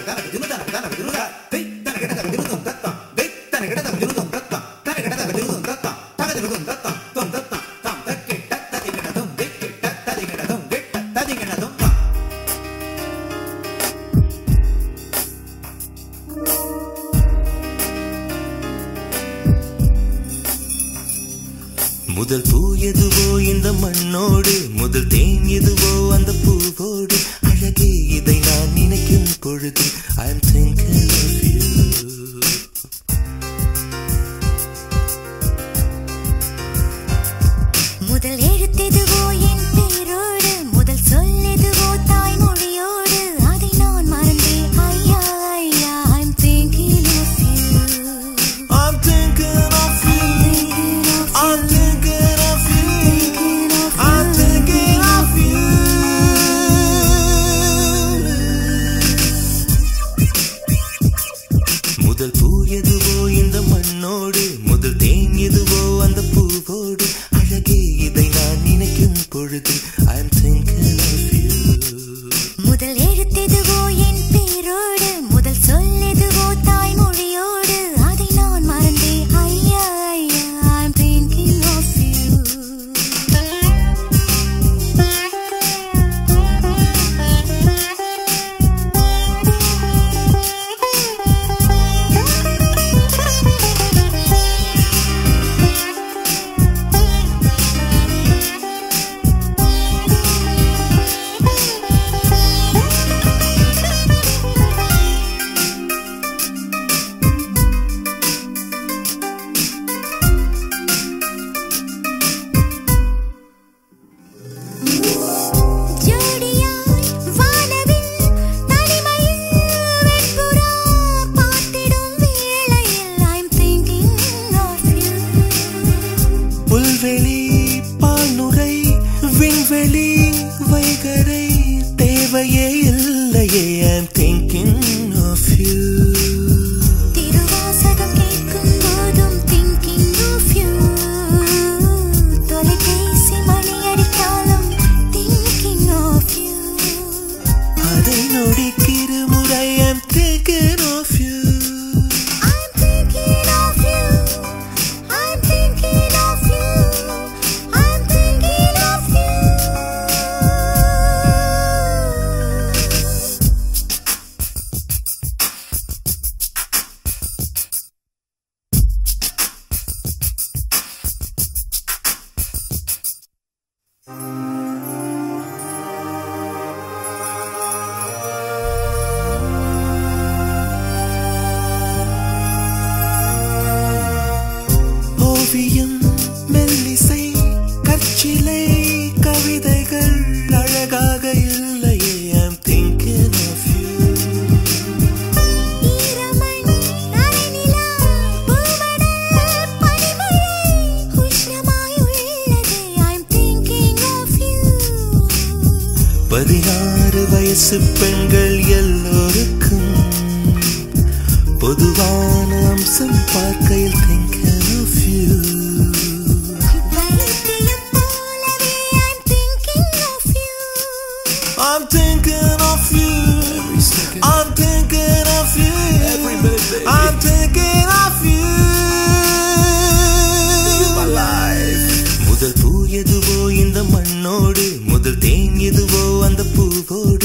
முதல் பூ எதுவோ இந்த மண்ணோடு முதல் தேன் எதுவோ அந்த பூவோடு அழகே இதை நான் நினைக்கும் பொழுது I am thinking of you முதல் எழுத்தெதுவோ என் பேரோடு முதல் சொல்லெதுவோ தாய்மொழியோடு அதை நான் மறந்தேன் ஐயா ஐயா I'm thinking of you I'm thinking of you I'm thinking of you I'm thinking of you முதல் பூ எதுவோ இந்த மண்ணோடு முதல் தேன் எதுவோ அந்த பூவோடு அழகே இதை நான் நினைக்கும் பொழுது I am thinking of you முதல் எழுத்தெதுவோ என் பேரோடு முதல் சொல்லெதுவோ தாய்மொழியோடு அதை நான் மறந்தேன் ஐயா ஐயா I'm thinking of ஜோடியாய் வானவில் தனிமையில் வெண்புறா பார்த்திடும் வேளையில் I'm thinking of you புல்வெளி பால்நுரை விண்வெளி வைகரை தேவையே இல்லையே I'm thinking of you Thiruvasagam கேட்கும் போதும் thinking of you தொலைபேசி மணி அடித்தாலும் thinking of you அதை நொடிக்கிறு முறை I'm thinking of you I'm thinking of you I'm thinking of you I'm thinking of you ஓவியம் மெல்லிசை கற்சிலை கவிதைகள் அழகாக இல்லையே I'm thinking of you ஈரமணி நரைநிலா பூமடல் பனிமழை உஷ்ணமாய் உள்ளது I'm thinking of you பதினாறு வயசு பெண்கள் எல்லோருக்கும் பொதுவான அம்சம் பார்க்கையில் thinking of you வைத்தியம் போலவே I'm thinking of you I'm thinking of you I'm thinking of you I'm thinking of you முதல் பூ எதுவோ இந்த மண்ணோடு முதல் தேன் எதுவோ அந்த பூவோடு